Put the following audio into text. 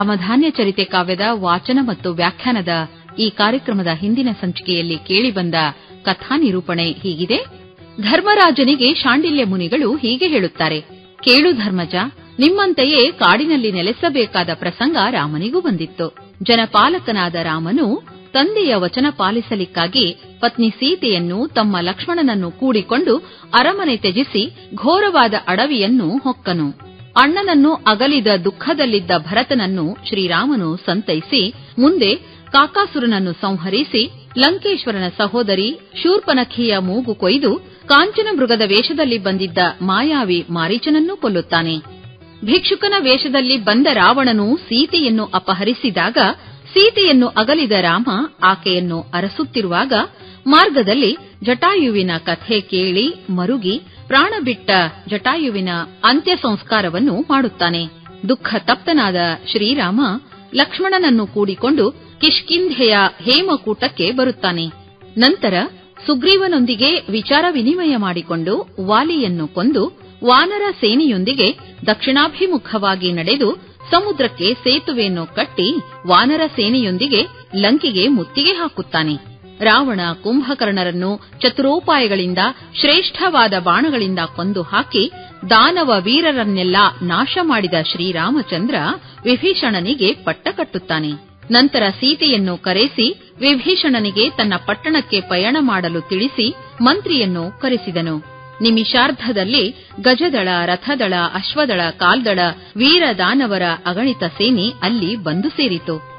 ರಾಮಧಾನ್ಯ ಚರಿತೆ ಕಾವ್ಯದ ವಾಚನ ಮತ್ತು ವ್ಯಾಖ್ಯಾನದ ಈ ಕಾರ್ಯಕ್ರಮದ ಹಿಂದಿನ ಸಂಚಿಕೆಯಲ್ಲಿ ಕೇಳಿಬಂದ ಕಥಾ ನಿರೂಪಣೆ ಹೀಗಿದೆ ಧರ್ಮರಾಜನಿಗೆ ಶಾಂಡಿಲ್ಯ ಮುನಿಗಳು ಹೀಗೆ ಹೇಳುತ್ತಾರೆ ಕೇಳು ಧರ್ಮಜ ನಿಮ್ಮಂತೆಯೇ ಕಾಡಿನಲ್ಲಿ ನೆಲೆಸಬೇಕಾದ ಪ್ರಸಂಗ ರಾಮನಿಗೂ ಬಂದಿತ್ತು ಜನಪಾಲಕನಾದ ರಾಮನು ತಂದೆಯ ವಚನ ಪಾಲಿಸಲಿಕ್ಕಾಗಿ ಪತ್ನಿ ಸೀತೆಯನ್ನು ತಮ್ಮ ಲಕ್ಷ್ಮಣನನ್ನು ಕೂಡಿಕೊಂಡು ಅರಮನೆ ತ್ಯಜಿಸಿ ಘೋರವಾದ ಅಡವಿಯನ್ನು ಹೊಕ್ಕನು ಅಣ್ಣನನ್ನು ಅಗಲಿದ ದುಃಖದಲ್ಲಿದ್ದ ಭರತನನ್ನು ಶ್ರೀರಾಮನು ಸಂತೈಸಿ ಮುಂದೆ ಕಾಕಾಸುರನನ್ನು ಸಂಹರಿಸಿ ಲಂಕೇಶ್ವರನ ಸಹೋದರಿ ಶೂರ್ಪನಖಿಯ ಮೂಗು ಕೊಯ್ದು ಕಾಂಚನ ಮೃಗದ ವೇಷದಲ್ಲಿ ಬಂದಿದ್ದ ಮಾಯಾವಿ ಮಾರೀಚನನ್ನೂ ಕೊಲ್ಲುತ್ತಾನೆ ಭಿಕ್ಷುಕನ ವೇಷದಲ್ಲಿ ಬಂದ ರಾವಣನು ಸೀತೆಯನ್ನು ಅಪಹರಿಸಿದಾಗ ಸೀತೆಯನ್ನು ಅಗಲಿದ ರಾಮ ಆಕೆಯನ್ನು ಅರಸುತ್ತಿರುವಾಗ ಮಾರ್ಗದಲ್ಲಿ ಜಟಾಯುವಿನ ಕಥೆ ಕೇಳಿ ಮರುಗಿ ಪ್ರಾಣ ಬಿಟ್ಟ ಜಟಾಯುವಿನ ಅಂತ್ಯ ಸಂಸ್ಕಾರವನ್ನು ಮಾಡುತ್ತಾನೆ ದುಃಖ ತಪ್ತನಾದ ಶ್ರೀರಾಮ ಲಕ್ಷ್ಮಣನನ್ನು ಕೂಡಿಕೊಂಡು ಕಿಷ್ಕಿಂಧೆಯ ಹೇಮಕೂಟಕ್ಕೆ ಬರುತ್ತಾನೆ ನಂತರ ಸುಗ್ರೀವನೊಂದಿಗೆ ವಿಚಾರ ವಿನಿಮಯ ಮಾಡಿಕೊಂಡು ವಾಲಿಯನ್ನು ಕೊಂದು ವಾನರ ಸೇನೆಯೊಂದಿಗೆ ದಕ್ಷಿಣಾಭಿಮುಖವಾಗಿ ನಡೆದು ಸಮುದ್ರಕ್ಕೆ ಸೇತುವೆಯನ್ನು ಕಟ್ಟಿ ವಾನರ ಸೇನೆಯೊಂದಿಗೆ ಲಂಕೆಗೆ ಮುತ್ತಿಗೆ ಹಾಕುತ್ತಾನೆ ರಾವಣ ಕುಂಭಕರ್ಣರನ್ನು ಚತುರೋಪಾಯಗಳಿಂದ ಶ್ರೇಷ್ಠವಾದ ಬಾಣಗಳಿಂದ ಕೊಂದು ಹಾಕಿ ದಾನವ ವೀರರನ್ನೆಲ್ಲ ನಾಶ ಮಾಡಿದ ಶ್ರೀರಾಮಚಂದ್ರ ವಿಭೀಷಣನಿಗೆ ಪಟ್ಟ ಕಟ್ಟುತ್ತಾನೆ ನಂತರ ಸೀತೆಯನ್ನು ಕರೆಸಿ ವಿಭೀಷಣನಿಗೆ ತನ್ನ ಪಟ್ಟಣಕ್ಕೆ ಪಯಣ ಮಾಡಲು ತಿಳಿಸಿ ಮಂತ್ರಿಯನ್ನು ಕರೆಸಿದನು ನಿಮಿಷಾರ್ಧದಲ್ಲಿ ಗಜದಳ ರಥದಳ ಅಶ್ವದಳ ಕಾಲ್ದಳ ವೀರ ದಾನವರ ಅಗಣಿತ ಸೇನೆ ಅಲ್ಲಿ ಬಂದು ಸೇರಿತು